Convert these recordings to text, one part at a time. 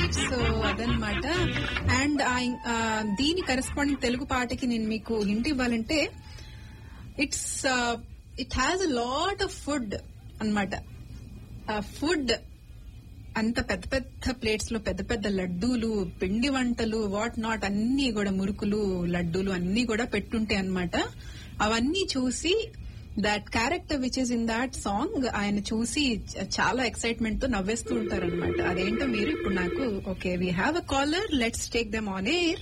So అదనమాట and దీని corresponding Telugu పాటకి నేను మీకు హింట్ ఇవ్వాలంటే it's it has a lot of food అన్నమాట ఫుడ్ అంత పెద్ద పెద్ద ప్లేట్స్ లో పెద్ద పెద్ద లడ్డూలు పిండి వంటలు వాట్ నాట్ అన్ని కూడా మురుకులు లడ్డూలు అన్ని కూడా పెట్టుంటే అన్నమాట అవన్నీ చూసి that character which is in that song ఆయన చూసి చ- చాలా ఎక్సైట్మెంట్ తో నవ్వేస్తూ ఉంటారన్నమాట అదేంటో మీరు ఇప్పుడు నాకు okay we have a caller let's take them on air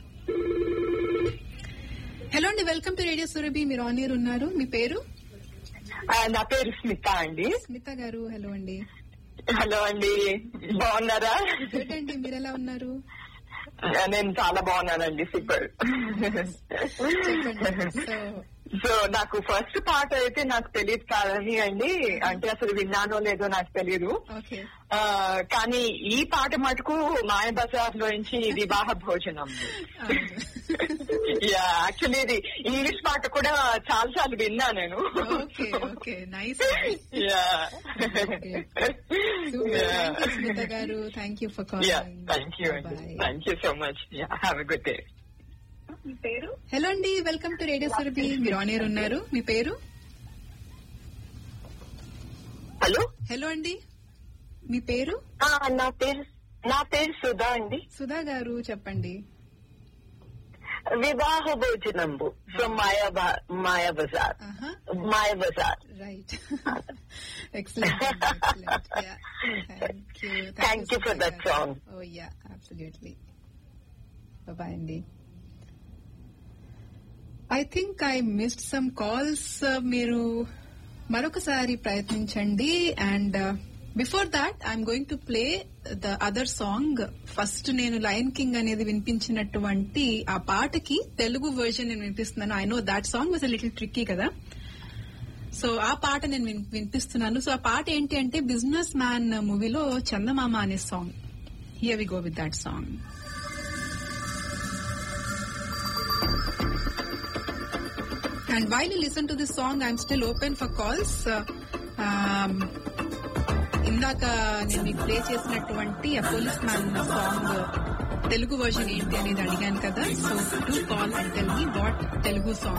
hello అండి వెల్కమ్ టు రేడియో సురభి మీరు ఆన్ ఎయిర్ ఉన్నారు మీ పేరు ఆ, నా పేరు స్మిత అండి స్మిత గారు హలో అండి హలో అండి బాగున్నారా గుడ్ అండి మీరు ఎలా ఉన్నారు నేను చాలా బాగున్నానండి సూపర్ చెప్పండి సో సో నాకు ఫస్ట్ పాట అయితే నాకు తెలియదు కాదని అండి అంటే అసలు విన్నానో లేదో నాకు తెలియదు ఓకే ఆ, కానీ ఈ పాట మటుకు మాయ బజార్ నుంచి వివాహ భోజనం యాక్చువల్లీ ఇది ఇంగ్లీష్ పాట కూడా చాలా సార్లు విన్నా నేను okay okay nice yeah Smitha garu thank you for yeah calling thank you అండి thank you so much yeah have a good day పేరు హలో అండి వెల్కమ్ టు రేడియో సురభి మీరు ఆన్ ఎయిర్ ఉన్నారు మీ పేరు హలో హలో అండి మీ పేరు ఆ, నా పేరు నా పేరు సుధా అండి సుధా గారు చెప్పండి వివాహ భోజనంబు ఫ్రమ్ మాయా బా- మాయా బజార్ ఆహా Maya Bazar right excellent thank you Thank you for that song. Oh yeah absolutely bye అండి I think I missed some calls మీరు మరొకసారి ప్రయత్నించండి and before that I'm going to play the other song first నేను Lion King అనేది వినిపించినటువంటి ఆ పాటకి Telugu version నేను వినిపిస్తున్నాను I know that song was little tricky కదా సో ఆ పాట నేను విన్- వినిపిస్తున్నాను సో ఆ పాట ఏంటి అంటే బిజినెస్ మ్యాన్ మూవీలో చందమామ అనే song here we go with that song and while listen to this song I'm still open for calls ఇందాక నేను మీకు ప్లే చేసినటువంటి ఆ police man song Telugu version ఏంటి అనేది అడిగాను కదా so do call and tell me what Telugu song